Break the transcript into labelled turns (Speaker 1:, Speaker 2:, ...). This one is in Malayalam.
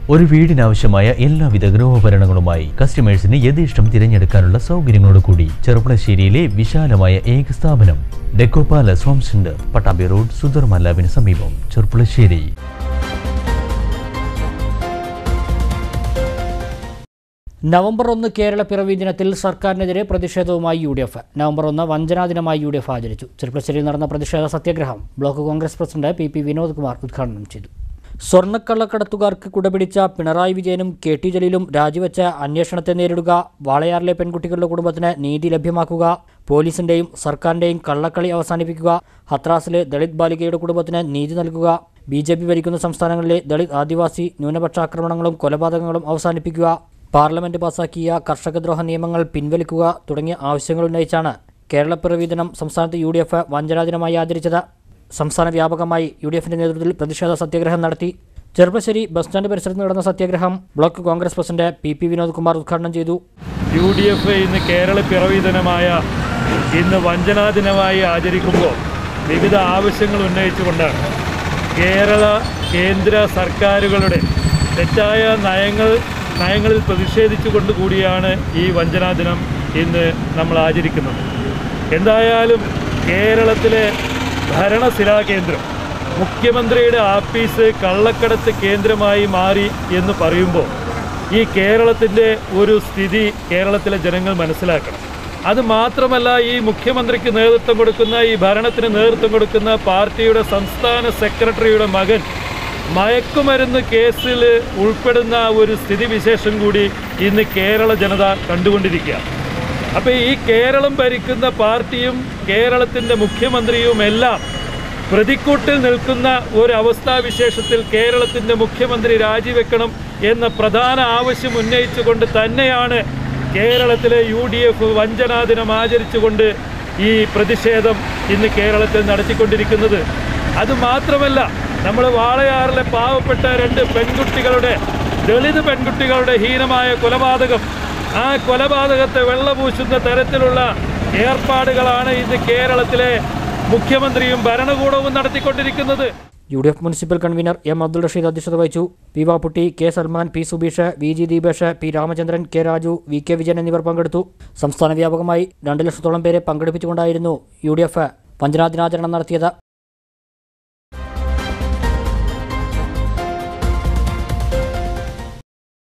Speaker 1: ഒരു വീടിനാവശ്യമായ എല്ലാവിധ ഗൃഹോപകരണങ്ങളുമായി കസ്റ്റമേഴ്സിന് യഥേഷ്ടം തിരഞ്ഞെടുക്കാനുള്ള സൗകര്യങ്ങളോട് കൂടി ചെറുപ്പളശ്ശേരിയിലെ വിശാലമായ ഏക സ്ഥാപനം deco palace home centre Pattambi road Sudharma ലാബിന് സമീപം ചെറുപ്പളശ്ശേരി
Speaker 2: നവംബർ ഒന്ന് കേരള പിറവി ദിനത്തിൽ സർക്കാരിനെതിരെ പ്രതിഷേധവുമായി യു ഡി എഫ് നവംബർ ഒന്ന് വഞ്ചനാ ദിനമായി യു ഡി എഫ് ആചരിച്ചു ചെറുപ്പശ്ശേരിയിൽ നടന്ന പ്രതിഷേധ സത്യാഗ്രഹം block Congress president P P Vinod Kumar ഉദ്ഘാടനം ചെയ്തു സ്വർണ്ണക്കള്ളക്കടത്തുകാർക്ക് കുടപിടിച്ച പിണറായി വിജയനും കെ ടി ജലീലും രാജിവെച്ച അന്വേഷണത്തെ നേരിടുക വാളയാറിലെ പെൺകുട്ടികളുടെ കുടുംബത്തിന് നീതി ലഭ്യമാക്കുക പോലീസിന്റെയും സർക്കാരിന്റെയും കള്ളക്കളി അവസാനിപ്പിക്കുക ഹത്രാസിലെ ദളിത് ബാലികയുടെ കുടുംബത്തിന് നീതി നൽകുക ബി ജെ പി ഭരിക്കുന്ന സംസ്ഥാനങ്ങളിലെ ദളിത് ആദിവാസി ന്യൂനപക്ഷ ആക്രമണങ്ങളും കൊലപാതകങ്ങളും അവസാനിപ്പിക്കുക പാർലമെന്റ് പാസാക്കിയ കർഷകദ്രോഹ നിയമങ്ങൾ പിൻവലിക്കുക തുടങ്ങിയ ആവശ്യങ്ങൾ ഉന്നയിച്ചാണ് കേരളപ്പിറവി ദിനം സംസ്ഥാനത്ത് യു ഡി എഫ് വഞ്ചനാ ദിനമായി ആചരിച്ചത് സംസ്ഥാന വ്യാപകമായി യു ഡി എഫിന്റെ നേതൃത്വത്തിൽ പ്രതിഷേധ സത്യാഗ്രഹം നടത്തി ചെറുപ്പശ്ശേരി ബസ് സ്റ്റാൻഡ് പരിസരത്ത് നടന്ന സത്യാഗ്രഹം block Congress president P P Vinod Kumar ഉദ്ഘാടനം ചെയ്തു
Speaker 3: യു ഡി എഫ് ഇന്ന് കേരള പിറവി ദിനമായ ഇന്ന് വഞ്ചനാ ദിനമായി ആചരിക്കുമ്പോൾ വിവിധ ആവശ്യങ്ങൾ ഉന്നയിച്ചുകൊണ്ടാണ് കേരള കേന്ദ്ര സർക്കാരുകളുടെ തെറ്റായ നയങ്ങൾ നയങ്ങളിൽ പ്രതിഷേധിച്ചുകൊണ്ട് കൂടിയാണ് ഈ വഞ്ചനാ ദിനം ഇന്ന് നമ്മൾ ആചരിക്കുന്നത് എന്തായാലും കേരളത്തിലെ ഭരണസിരാ കേന്ദ്രം മുഖ്യമന്ത്രിയുടെ ആഫീസ് കള്ളക്കടത്ത് കേന്ദ്രമായി മാറി എന്ന് പറയുമ്പോൾ ഈ കേരളത്തിൻ്റെ ഒരു സ്ഥിതി കേരളത്തിലെ ജനങ്ങൾ മനസ്സിലാക്കണം അത് മാത്രമല്ല ഈ മുഖ്യമന്ത്രിക്ക് നേതൃത്വം കൊടുക്കുന്ന ഈ ഭരണത്തിന് നേതൃത്വം കൊടുക്കുന്ന പാർട്ടിയുടെ സംസ്ഥാന സെക്രട്ടറിയുടെ മകൻ മയക്കുമരുന്ന് കേസിൽ ഉൾപ്പെടുന്ന ഒരു സ്ഥിതിവിശേഷം കൂടി ഇന്ന് കേരള ജനത കണ്ടുകൊണ്ടിരിക്കുക അപ്പോൾ ഈ കേരളം ഭരിക്കുന്ന പാർട്ടിയും കേരളത്തിൻ്റെ മുഖ്യമന്ത്രിയും എല്ലാം പ്രതിക്കൂട്ടിൽ നിൽക്കുന്ന ഒരു അവസ്ഥാവിശേഷത്തിൽ കേരളത്തിൻ്റെ മുഖ്യമന്ത്രി രാജിവെക്കണം എന്ന പ്രധാന ആവശ്യം ഉന്നയിച്ചുകൊണ്ട് തന്നെയാണ് കേരളത്തിലെ യു ഡി എഫ് വഞ്ചനാ ദിനം ആചരിച്ചുകൊണ്ട് ഈ പ്രതിഷേധം ഇന്ന് കേരളത്തിൽ നടത്തിക്കൊണ്ടിരിക്കുന്നത് അതുമാത്രമല്ല നമ്മൾ വാളയാറിലെ പാവപ്പെട്ട രണ്ട് പെൺകുട്ടികളുടെ ദളിത് പെൺകുട്ടികളുടെ ഹീനമായ കൊലപാതകം ആ കൊലപാതകത്തെ വെള്ളപൂശുന്ന തരത്തിലുള്ള ഏർപ്പാടുകളാണ് ഇന്ന് കേരളത്തിലെ മുഖ്യമന്ത്രിയും ഭരണകൂടവും നടത്തിക്കൊണ്ടിരിക്കുന്നത്
Speaker 2: U D F municipal convener M Abdul Rasheed അധ്യക്ഷത വഹിച്ചു P Vapputty K Salman P Subeesh V G Deepesh P Ramachandran K Raju V K Vijayan എന്നിവർ പങ്കെടുത്തു സംസ്ഥാന വ്യാപകമായി രണ്ട് ലക്ഷത്തോളം പേരെ പങ്കെടുപ്പിച്ചുകൊണ്ടായിരുന്നു യു ഡി എഫ് പഞ്ചനാദിനാചരണം നടത്തിയത്